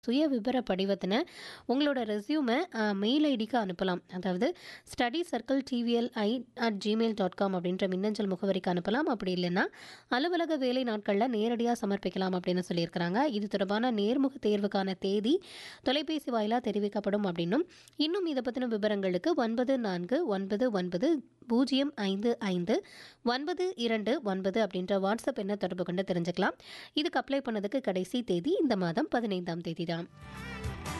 சுய விபர படிவத்தின உங்களோட ரெஸ்யூமை மெயில் ஐடிக்கு அனுப்பலாம் அதாவது study circle TVLI at gmail dot com அப்படின்ற மின்னஞ்சல் முகவரிக்கு அனுப்பலாம் அப்படி இல்லைன்னா அலுவலக வேலை நாட்களில் நேரடியாக சமர்ப்பிக்கலாம் அப்படின்னு சொல்லியிருக்கிறாங்க இது தொடர்பான நேர்முக தேர்வுக்கான தேதி தொலைபேசி வாயிலாக தெரிவிக்கப்படும் அப்படின்னும் இன்னும் இதை பற்றின விவரங்களுக்கு ஒன்பது நான்கு ஒன்பது ஒன்பது பூஜ்ஜியம் ஐந்து ஐந்து ஒன்பது இரண்டு ஒன்பது அப்படின்ற வாட்ஸ்அப் எண்ணை தொடர்பு கொண்டு தெரிஞ்சுக்கலாம் இதுக்கு அப்ளை பண்ணதுக்கு கடைசி தேதி இந்த மாதம் பதினைந்தாம் தேதி தான்